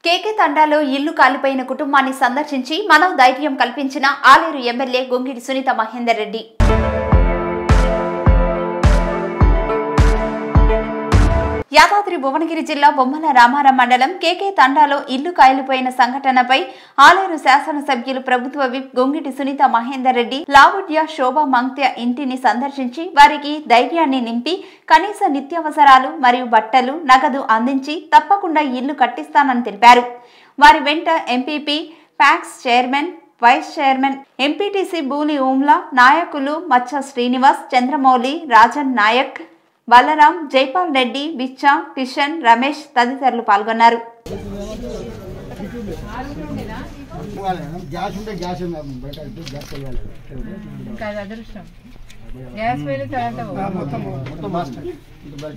కేకే తండాలో ఇల్లు కాలిపోయిన కుటుంబాన్ని సందర్శించి మనో ధైర్యం కల్పించిన ఆలేరు ఎమ్మెల్యే గొంగిడి సునీత మహేందర్ రెడ్డి యాదాద్రి భువనగిరి జిల్లా బొమ్మల రామారం మండలం కేకే తండాలో ఇల్లు కాయలిపోయిన సంఘటనపై ఆలేరు శాసనసభ్యులు ప్రభుత్వ విప్ గొంగిటి సునీత మహేందర్ రెడ్డి లావుడ్య శోభా మంక్త్య ఇంటిని సందర్శించి వారికి ధైర్యాన్ని నింపి కనీస నిత్యావసరాలు మరియు బట్టలు నగదు అందించి తప్పకుండా ఇల్లు కట్టిస్తానని తెలిపారు వారి వెంట MPP PACS chairman vice chairman MPTC Booli Umla నాయకులు మచ్చ శ్రీనివాస్ చంద్రమౌళి రాజన్ నాయక్ బలరాం జైపాల్ రెడ్డి బిచ్చా కిషన్ రమేష్ తదితరులు పాల్గొన్నారు గ్యాస్ ఉంటే గ్యాస్ బయట అయితే గ్యాస్ చేయాలి ఇంకా అది అదృష్టం గ్యాస్ వెళ్ళి తర్వాత పో. మొత్తం మొత్తం మాస్టర్ ఇది బయట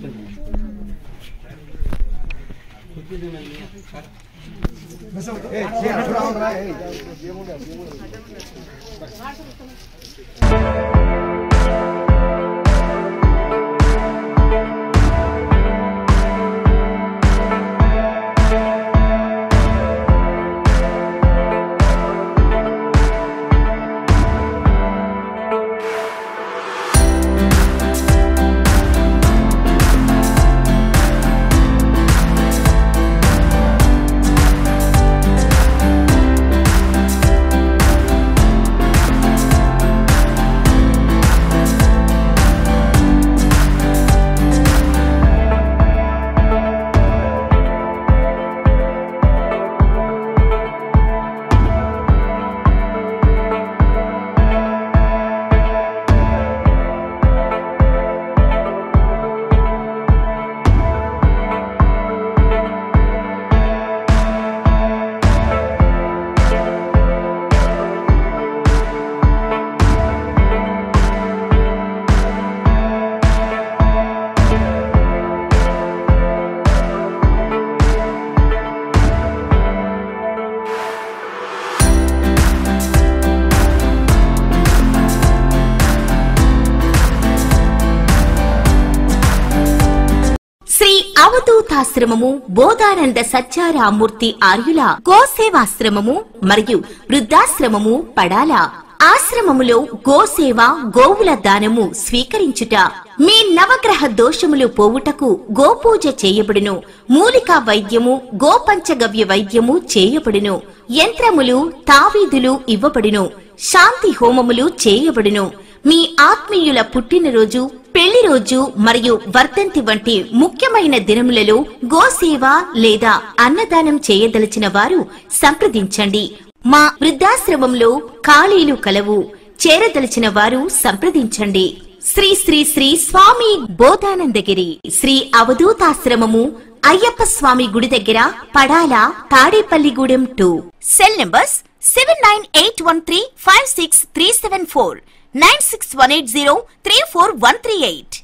శ్రీ అవధూతాశ్రమము బోధానంద సత్యారామూర్తి ఆర్యుల గోసేవాశ్రమము మరియు వృద్ధాశ్రమము పడాల ఆశ్రమములో గోసేవ గోవుల దానము స్వీకరించుట మీ నవగ్రహ దోషములు పోవుటకు గోపూజ చేయబడును మూలికా వైద్యము గోపంచగవ్య వైద్యము చేయబడును యంత్రములు తావీదులు ఇవ్వబడును శాంతి హోమములు చేయబడును మీ ఆత్మీయుల పుట్టినరోజు పెళ్లి రోజు మరియు వర్ధంతి వంటి ముఖ్యమైన దినములలో గోసేవ లేదా అన్నదానం చేయదలిచిన వారు సంప్రదించండి మా వృద్ధాశ్రమంలో ఖాళీలు కలవు చేరదలిచిన వారు సంప్రదించండి శ్రీ శ్రీ శ్రీ స్వామి బోధానందగిరి శ్రీ అవధూతాశ్రమము అయ్యప్ప స్వామి గుడి దగ్గర Padala Tadepalligudem two cell numbers seven nine eight one three five six three seven four nine six one eight zero three four one three eight